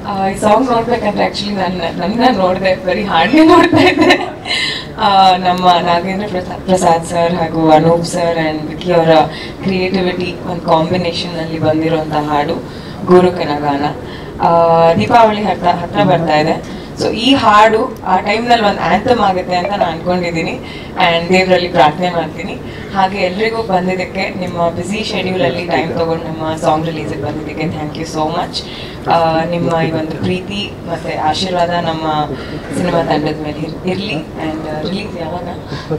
ಆ, ಈ ಸಾಂಗ್ ನೋಡ್ಬೇಕಂದ್ರೆ ಆಕ್ಚುಲಿ ನನ್ನ ನನ್ನ ನೋಡಿದೆ ಬರೀ ಹಾಡೇ ನೋಡ್ತಾ ಇದ್ದೆ ಆ, ನಮ್ಮ ನಾಗೇಂದ್ರ ಪ್ರಸಾದ್ ಪ್ರಸಾದ್ ಸರ್ ಹಾಗೂ ಅನೂಪ್ ಸರ್ ಆ್ಯಂಡ್ ವಿಕಿ ಅವರ ಕ್ರಿಯೇಟಿವಿಟಿ ಒಂದು ಕಾಂಬಿನೇಷನಲ್ಲಿ ಬಂದಿರುವಂಥ ಹಾಡು ಗುರುಕನ ಗಾನ ಆ, ದೀಪಾವಳಿ ಹತ್ರ ಹತ್ರ ಬರ್ತಾ ಇದೆ ಸೊ ಈ ಹಾಡು ಆ ಟೈಮ್ನಲ್ಲಿ ಒಂದು ಆ್ಯಂಥಮ್ ಆಗುತ್ತೆ ಅಂತ ನಾನು ಅನ್ಕೊಂಡಿದ್ದೀನಿ ಆ್ಯಂಡ್ ದೇವರಲ್ಲಿ ಪ್ರಾರ್ಥನೆ ಮಾಡ್ತೀನಿ ಹಾಗೆ ಎಲ್ರಿಗೂ ಬಂದಿದ್ದಕ್ಕೆ ನಿಮ್ಮ ಬ್ಯುಸಿ ಶೆಡ್ಯೂಲಲ್ಲಿ ಟೈಮ್ ತೊಗೊಂಡು ನಮ್ಮ ಸಾಂಗ್ ರಿಲೀಸಿಗೆ ಬಂದಿದ್ದಕ್ಕೆ ಥ್ಯಾಂಕ್ ಯು ಸೋ ಮಚ್ ನಿಮ್ಮ ಈ ಒಂದು ಪ್ರೀತಿ ಮತ್ತು ಆಶೀರ್ವಾದ ನಮ್ಮ ಸಿನಿಮಾ ತಂಡದ ಮೇಲೆ ಇರಲಿ ಆ್ಯಂಡ್ ರಿಲೀಸ್ ಯಾವಾಗ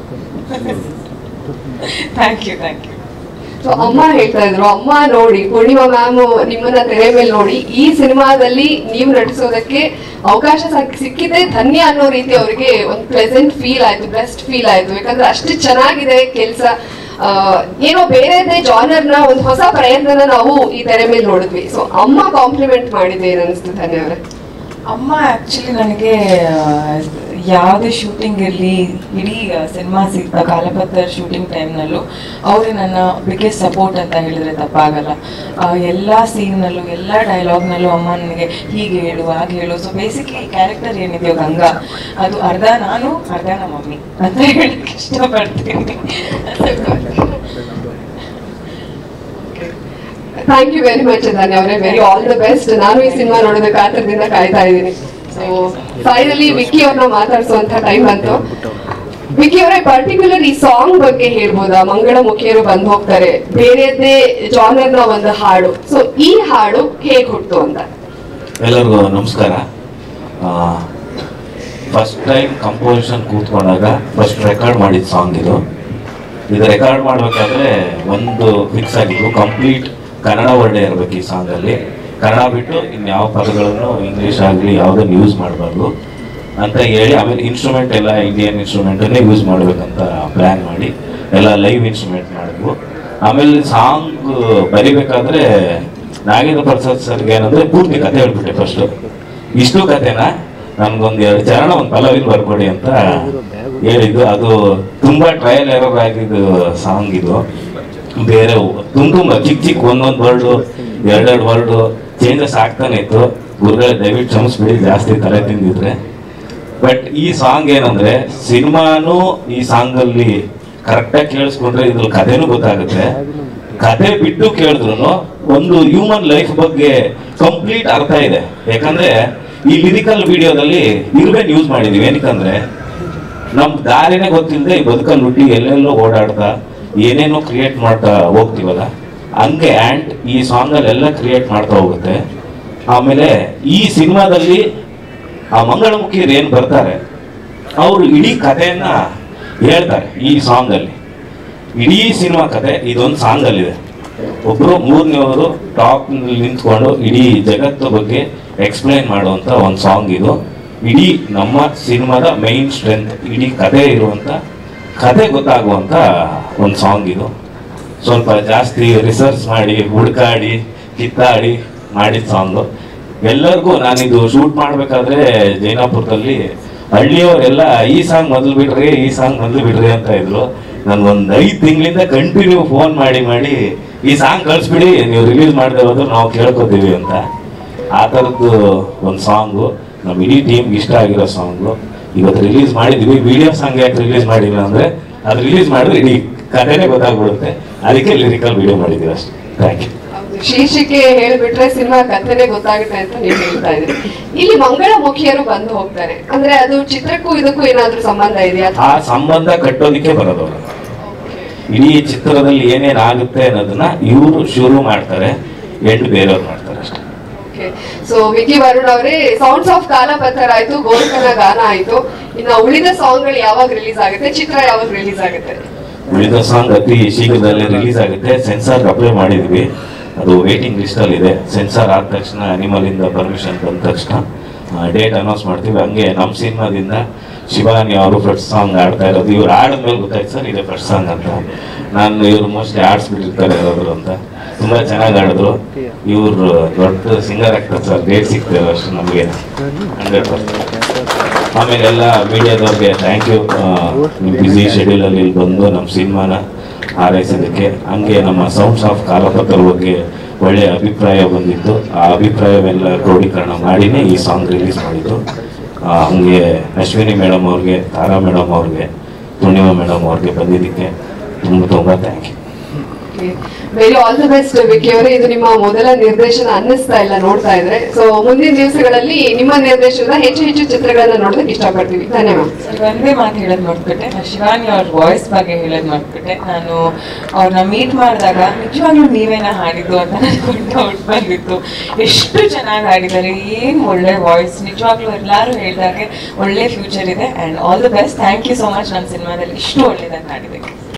thank you thank you so ಅಮ್ಮ ಹೇಳ್ತಾ ಇದ್ರು ಅಮ್ಮ ನೋಡಿ ಪೂರ್ಣಿಮಾ ಮ್ಯಾಮ್ ನಿಮ್ಮನ್ನ ತೆರೆ ಮೇಲೆ ನೋಡಿ ಈ ಸಿನಿಮಾದಲ್ಲಿ ನೀವು ನಟಿಸೋದಕ್ಕೆ ಅವಕಾಶ ಸಾಕ್- ಸಿಕ್ಕಿದೆ ಧನ್ಯ ಅನ್ನೋ ರೀತಿ ಅವರಿಗೆ ಒಂದು ಪ್ಲೆಸೆಂಟ್ ಫೀಲ್ ಆಯ್ತು ಬೆಸ್ಟ್ ಫೀಲ್ ಆಯ್ತು ಯಾಕಂದ್ರೆ ಅಷ್ಟು ಚೆನ್ನಾಗಿದೆ ಕೆಲಸ ಏನೋ ಬೇರೆದೇ ಜಾನರ್ನ ಒಂದು ಹೊಸ ಪ್ರಯತ್ನನ ನಾವು ಈ ತೆರೆ ಮೇಲೆ ನೋಡಿದ್ವಿ ಸೊ ಅಮ್ಮ ಕಾಂಪ್ಲಿಮೆಂಟ್ ಮಾಡಿದೆ ಅನಿಸ್ತು ಧನ್ಯ ಅವರೇ ಅಮ್ಮ ಆ್ಯಕ್ಚುಲಿ ನನಗೆ ಯಾವುದೇ ಶೂಟಿಂಗ್ ಇರಲಿ ಇಡೀ ಸಿನಿಮಾ ಸಿಕ್ಕ ಕಾಲಪತ್ತರ್ ಶೂಟಿಂಗ್ ಟೈಮ್ನಲ್ಲೂ ಅವರೇ ನನ್ನ ಬಿಗ್ಗೆಸ್ಟ್ ಸಪೋರ್ಟ್ ಅಂತ ಹೇಳಿದ್ರೆ ತಪ್ಪಾಗಲ್ಲ ಎಲ್ಲ ಸೀನ್ನಲ್ಲೂ ಎಲ್ಲ ಡೈಲಾಗ್ನಲ್ಲೂ ಅಮ್ಮ ನನಗೆ ಹೀಗೆ ಹೇಳು ಹಾಗೆ ಹೇಳು ಸೊ ಬೇಸಿಕ್ಲಿ ಕ್ಯಾರೆಕ್ಟರ್ ಏನಿದೆಯೋ ಗಂಗಾ ಅದು ಅರ್ಧ ನಾನು ಅರ್ಧ ನಮ್ಮ ಮಮ್ಮಿ ಅಂತ ಹೇಳಕ್ಕೆ ಇಷ್ಟಪಡ್ತೀನಿ thank you very much Dhanya ಅವರೇ ವೆರಿ ಆಲ್ ದ ಬೆಸ್ಟ್ ನಾನು ಈ ಸಿನಿಮಾ ನೋಡೋದಕ್ಕೆ ಕಾತರದಿಂದ ಕಾಯ್ತಾ ಇದ್ದೀನಿ ಸೊ ಫೈನಲಿ ವಿಕ್ಕಿ ಅವ್ರನ್ನ ಮಾತಾಡಿಸುವಂತ ಟೈಮ್ ಬಂತು ವಿಕ್ಕಿ ಅವರೇ ಪರ್ಟಿಕ್ಯುಲರ್ ಈ ಸಾಂಗ್ ಬಗ್ಗೆ ಹೇಳ್ಬೋದಾ ಮಂಗಳ ಮುಖಿಯರು ಬಂದು ಹೋಗ್ತಾರೆ ಬೇರೆಯದ್ದೇ ಜಾನರ್ನ ಒಂದು ಹಾಡು ಸೊ ಈ ಹಾಡು ಹೇಗ್ ಹುಟ್ಟು ಅಂತ ಎಲ್ಲರಿಗೂ ನಮಸ್ಕಾರ ಫಸ್ಟ್ ಟೈಮ್ ಕಂಪೋಸಿಷನ್ ಕೂತ್ಕೊಂಡಾಗ ಫಸ್ಟ್ ರೆಕಾರ್ಡ್ ಮಾಡಿದ ಸಾಂಗ್ ಇದು ಇದು ರೆಕಾರ್ಡ್ ಮಾಡಬೇಕಾದ್ರೆ ಒಂದು ಫಿಕ್ಸ್ ಆಗಿದ್ದು ಕಂಪ್ಲೀಟ್ ಕನ್ನಡ ವರ್ಡೇ ಇರಬೇಕು ಈ ಸಾಂಗಲ್ಲಿ ಕನ್ನಡ ಬಿಟ್ಟು ಇನ್ಯಾವ ಪದಗಳನ್ನು ಇಂಗ್ಲೀಷ್ ಆಗಲಿ ಯಾವುದನ್ನು ಯೂಸ್ ಮಾಡಬಾರ್ದು ಅಂತ ಹೇಳಿ ಆಮೇಲೆ ಇನ್ಸ್ಟ್ರೂಮೆಂಟ್ ಎಲ್ಲ ಇಂಡಿಯನ್ ಇನ್ಸ್ಟ್ರೂಮೆಂಟನ್ನೇ ಯೂಸ್ ಮಾಡಬೇಕಂತ ಪ್ಲ್ಯಾನ್ ಮಾಡಿ ಎಲ್ಲ ಲೈವ್ ಇನ್ಸ್ಟ್ರೂಮೆಂಟ್ ಮಾಡಿದ್ವು ಆಮೇಲೆ ಸಾಂಗ್ ಬರಿಬೇಕಾದ್ರೆ ನಾಗೇಂದ್ರ ಪ್ರಸಾದ್ ಸರ್ಗೆ ಏನಂದ್ರೆ ಪೂರ್ತಿ ಕತೆ ಹೇಳ್ಬಿಟ್ಟೆ ಫಸ್ಟ್ ಇಷ್ಟು ಕತೆನ ನನ್ಗೊಂದ್ ಎರಡು ಚರಣ ಒಂದು ಪಲ್ಲವಿಲ್ ಬರ್ಕೊಡಿ ಅಂತ ಹೇಳಿದ್ದು ಅದು ತುಂಬಾ ಟ್ರಯಲ್ ಎರರ್ ಆಗಿದ್ದು ಸಾಂಗ್ ಇದು ಬೇರೆ ತುಂಬ ತುಂಬ ಚಿಕ್ಕ ಚಿಕ್ಕ ಒಂದೊಂದು ವರ್ಡು ಎರಡೆರಡು ವರ್ಡು ಚೇಂಜಸ್ ಆಗ್ತಾನೆ ಇತ್ತು ಗುರುಗಳೇ ದಯವಿಟ್ಟು ಕ್ಷಮಿಸ್ಬಿಡಿ ಜಾಸ್ತಿ ತಲೆ ತಿಂದಿದ್ರೆ ಬಟ್ ಈ ಸಾಂಗ್ ಏನಂದ್ರೆ ಸಿನಿಮಾನು ಈ ಸಾಂಗ್ ಅಲ್ಲಿ ಕರೆಕ್ಟಾಗಿ ಕೇಳಿಸ್ಕೊಂಡ್ರೆ ಇದ್ರ ಕಥೆನೂ ಗೊತ್ತಾಗುತ್ತೆ ಕತೆ ಬಿಟ್ಟು ಕೇಳಿದ್ರು ಒಂದು ಹ್ಯೂಮನ್ ಲೈಫ್ ಬಗ್ಗೆ ಕಂಪ್ಲೀಟ್ ಅರ್ಥ ಇದೆ ಯಾಕಂದ್ರೆ ಈ ಲಿರಿಕಲ್ ವಿಡಿಯೋದಲ್ಲಿ ಇರ್ಬೇನ್ ಯೂಸ್ ಮಾಡಿದೀವಿ ಏನಕ್ಕಂದ್ರೆ ನಮ್ ದಾರಿನೇ ಗೊತ್ತಿಲ್ಲದೆ ಈ ಬದುಕಲ್ಲಿ ಹುಟ್ಟಿ ಎಲ್ಲೆಲ್ಲೋ ಓಡಾಡ್ತಾ ಏನೇನೋ ಕ್ರಿಯೇಟ್ ಮಾಡ್ತಾ ಹೋಗ್ತೀವಲ್ಲ ಹಂಗೆ ಆ್ಯಂಡ್ ಈ ಸಾಂಗ್ ಅಲ್ಲಿ ಎಲ್ಲ ಕ್ರಿಯೇಟ್ ಮಾಡ್ತಾ ಹೋಗುತ್ತೆ ಆಮೇಲೆ ಈ ಸಿನಿಮಾದಲ್ಲಿ ಆ ಮಂಗಳಮುಖಿಯರು ಏನ್ ಬರ್ತಾರೆ ಅವರು ಇಡೀ ಕಥೆಯನ್ನ ಹೇಳ್ತಾರೆ ಈ ಸಾಂಗ್ ಅಲ್ಲಿ ಇಡೀ ಸಿನಿಮಾ ಕತೆ ಇದೊಂದು ಸಾಂಗ್ ಅಲ್ಲಿದೆ ಒಬ್ರು ಮೂರನೇವರು ಟಾಪ್ ನಿಂತ್ಕೊಂಡು ಇಡೀ ಜಗತ್ತು ಬಗ್ಗೆ ಎಕ್ಸ್ಪ್ಲೈನ್ ಮಾಡುವಂತ ಒಂದು ಸಾಂಗ್ ಇದು ಇಡೀ ನಮ್ಮ ಸಿನಿಮಾದ ಮೈನ್ ಸ್ಟ್ರೆಂತ್ ಇಡೀ ಕತೆ ಇರುವಂತ ಕತೆ ಗೊತ್ತಾಗುವಂತ ಒಂದು ಸಾಂಗ್ ಇದು ಸ್ವಲ್ಪ ಜಾಸ್ತಿ ರಿಸರ್ಚ್ ಮಾಡಿ ಹುಡುಕಾಡಿ ಕಿತ್ತಾಡಿ ಮಾಡಿದ ಸಾಂಗು ಎಲ್ಲರಿಗೂ ನಾನಿದು ಶೂಟ್ ಮಾಡ್ಬೇಕಾದ್ರೆ ಜೈನಾಪುರದಲ್ಲಿ ಹಳ್ಳಿಯವರೆಲ್ಲ ಈ ಸಾಂಗ್ ಮೊದಲು ಬಿಡ್ರಿ ಈ ಸಾಂಗ್ ಮೊದಲು ಬಿಡ್ರಿ ಅಂತ ಇದ್ರು ನನ್ ಒಂದ್ ಐದ್ ತಿಂಗಳಿಂದ ಕಂಟಿನ್ಯೂ ಫೋನ್ ಮಾಡಿ ಮಾಡಿ ಈ ಸಾಂಗ್ ಕಳ್ಸ್ಬಿಡಿ ನೀವು ರಿಲೀಸ್ ಮಾಡದೆ ಹೋದ್ರೆ ನಾವು ಕೇಳ್ಕೊತೀವಿ ಅಂತ ಆ ಥರದ್ದು ಒಂದು ಸಾಂಗು ನಮ್ಮ ಇಡೀ ಟೀಮ್ಗೆ ಇಷ್ಟ ಆಗಿರೋ ಸಾಂಗು ಇವತ್ತು ರಿಲೀಸ್ ಮಾಡಿದ್ವಿ ವಿಡಿಯೋ ಸಾಂಗ್ ಯಾಕೆ ರಿಲೀಸ್ ಮಾಡಿಲ್ಲ ಅಂದ್ರೆ ಅದು ರಿಲೀಸ್ ಮಾಡಿದ್ರೆ ಇಡೀ ಕಥೆನೇ ಗೊತ್ತಾಗ್ಬಿಡುತ್ತೆ ಅದಕ್ಕೆ ಲಿರಿಕಲ್ ವಿಡಿಯೋ ಮಾಡಿದ್ದೀವಿ ಅಷ್ಟೇ ಥ್ಯಾಂಕ್ ಯು ಹೌದು, ಶೀರ್ಷಿಕೆ ಹೇಳ್ಬಿಟ್ರೆ ಸಿನಿಮಾ ಕಥೆನೇ ಗೊತ್ತಾಗುತ್ತೆ ಅಂತ ನೀವು ಹೇಳ್ತಾ ಇದ್ರಿ ಇಲ್ಲಿ ಮಂಗಳ ಮುಖಿಯರು ಬಂದು ಹೋಗ್ತಾರೆ ಅಂದ್ರೆ ಅದು ಚಿತ್ರಕ್ಕೂ ಇದಕ್ಕೂ ಏನಾದ್ರೂ ಸಂಬಂಧ ಇದೆಯಾ ಆ ಸಂಬಂಧ ಕಟ್ಟೋದಿಕ್ಕೆ ಬರೋದು ಅವರು ಇಡೀ ಚಿತ್ರದಲ್ಲಿ ಏನೇನ್ ಆಗುತ್ತೆ ಅನ್ನೋದನ್ನ ಇವರು ಶುರು ಮಾಡ್ತಾರೆ ಎಂಡ್ ಬೇರೆಯವ್ರು ಮಾಡ್ತಾರೆ ಅಷ್ಟೇ ಸೊ ವಿಕಿ ವರುಣ್ ಅವರೇ ಸೌಂಡ್ಸ್ ಆಫ್ ಕಾಲಪತ್ತರ ಆಯ್ತು ಗೋಲ್ಕನ ಗಾನ ಆಯ್ತು ಇನ್ನ ಉಳಿದ ಸಾಂಗ್ ಗಳು ಯಾವಾಗ ರಿಲೀಸ್ ಆಗುತ್ತೆ ಚಿತ್ರ ಯಾವಾಗ ರಿಲೀಸ್ ಆಗುತ್ತೆ ಉಳಿದ ಸಾಂಗ್ ಅತಿ ಶೀಘ್ರದಲ್ಲೇ ರಿಲೀಸ್ ಆಗುತ್ತೆ ಸೆನ್ಸಾರ್ ಅಪ್ಲೈ ಮಾಡಿದ್ವಿ ಅದು ವೇಟಿಂಗ್ ಲಿಸ್ಟ್ ಅಲ್ಲಿ ಇದೆ ಸೆನ್ಸಾರ್ ಆದ ತಕ್ಷಣ ಅನಿಮಲ್ ಇಂದ ಪರ್ಮಿಷನ್ ಬಂದ ತಕ್ಷಣ ಡೇಟ್ ಅನೌನ್ಸ್ ಮಾಡ್ತೀವಿ ಹಂಗೆ ನಮ್ಮ ಸಿನಿಮಾದಿಂದ ಶಿವಾನಿ ಅವರು ಫಸ್ಟ್ ಸಾಂಗ್ ಆಡ್ತಾ ಇರೋದು ಇವ್ರು ಆಡಿದ್ಮೇಲೆ ಗೊತ್ತಾಯ್ತು ಸರ್ ಇದೆ ಫಸ್ಟ್ ಸಾಂಗ್ ಅಂತ ನಾನು ಇವ್ರು ಮೋಸ್ಟ್ಲಿ ಆಡಿಸ್ಬಿಟ್ಟಿರ್ತಾರೆ ಯಾರಾದ್ರು ಅಂತ ತುಂಬಾ ಚೆನ್ನಾಗಿ ಆಡಿದ್ರು ಇವ್ರು ದೊಡ್ಡ ಸಿಂಗರ್ ಆಗ್ತಾರೆ ಸರ್ ಡೇಟ್ ಸಿಗ್ತಾರೆ ಅಷ್ಟು ನಮಗೆ ಹಂಡ್ರೆಡ್ ಪರ್ಸೆಂಟ್ ಆಮೇಲೆ ಎಲ್ಲ ಮೀಡಿಯಾದವ್ರಿಗೆ ಥ್ಯಾಂಕ್ ಯು ನಿಮ್ಮ ಬ್ಯುಸಿ ಶೆಡ್ಯೂಲಲ್ಲಿ ಇಲ್ಲಿ ಬಂದು ನಮ್ಮ ಸಿನಿಮಾನ ಹಾರೈಸಿದ್ದಕ್ಕೆ ಹಂಗೆ ನಮ್ಮ ಸೌಂಡ್ಸ್ ಆಫ್ ಕಾಲಪತ್ರ ಬಗ್ಗೆ ಒಳ್ಳೆಯ ಅಭಿಪ್ರಾಯ ಬಂದಿತ್ತು ಆ ಅಭಿಪ್ರಾಯವೆಲ್ಲ ಕ್ರೋಢೀಕರಣ ಮಾಡಿನೇ ಈ ಸಾಂಗ್ ರಿಲೀಸ್ ಮಾಡಿದ್ದು ಆ, ಹಂಗೆ ಅಶ್ವಿನಿ ಮೇಡಮ್ ಅವ್ರಿಗೆ ತಾರಾ ಮೇಡಮ್ ಅವ್ರಿಗೆ ಪೂರ್ಣಿಮಾ ಮೇಡಮ್ ಅವ್ರಿಗೆ ಬಂದಿದ್ದಕ್ಕೆ ತುಂಬ ತುಂಬ thank you very all the best Vicky ಅವರೇ ಇದು ನಿಮ್ಮ ಮೊದಲ ನಿರ್ದೇಶನ ಅನ್ನಿಸ್ತಾ ಇಲ್ಲ ನೋಡ್ತಾ ಇದ್ರೆ ಸೊ ಮುಂದಿನ ದಿವಸಗಳಲ್ಲಿ ನಿಮ್ಮ ನಿರ್ದೇಶನದ ಹೆಚ್ಚು ಹೆಚ್ಚು ಚಿತ್ರಗಳನ್ನ ನೋಡೋದಕ್ಕೆ ಇಷ್ಟಪಡ್ತೀವಿ ಧನ್ಯವಾದ ಸರ್ ಒಂದೇ ಮಾತು ಹೇಳೋದು ಮಾಡ್ಬಿಟ್ಟೆ ನಾನು ಶಿವಾನಿ ಅವ್ರ ವಾಯ್ಸ್ ಬಗ್ಗೆ ಹೇಳೋದು ಮಾಡ್ಬಿಟ್ಟೆ ನಾನು ಅವ್ರನ್ನ ಮೀಟ್ ಮಾಡಿದಾಗ ನಿಜವಾಗ್ಲೂ ನೀವೇನ ಹಾಡಿದ್ದು ಅಂತ ನನಗೆ ಡೌಟ್ ಬಂದಿತ್ತು ಎಷ್ಟು ಚೆನ್ನಾಗಿ ಹಾಡಿದ್ದಾರೆ ಏನು ಒಳ್ಳೆ ವಾಯ್ಸ್ ನಿಜವಾಗ್ಲೂ ಎಲ್ಲರೂ ಹೇಳಿದಾಗೆ ಒಳ್ಳೆ ಫ್ಯೂಚರ್ ಇದೆ and all the best thank you so much ನನ್ನ ಸಿನಿಮಾದಲ್ಲಿ ಇಷ್ಟು ಒಳ್ಳೇದಾಗಿ ಹಾಡಿದೆ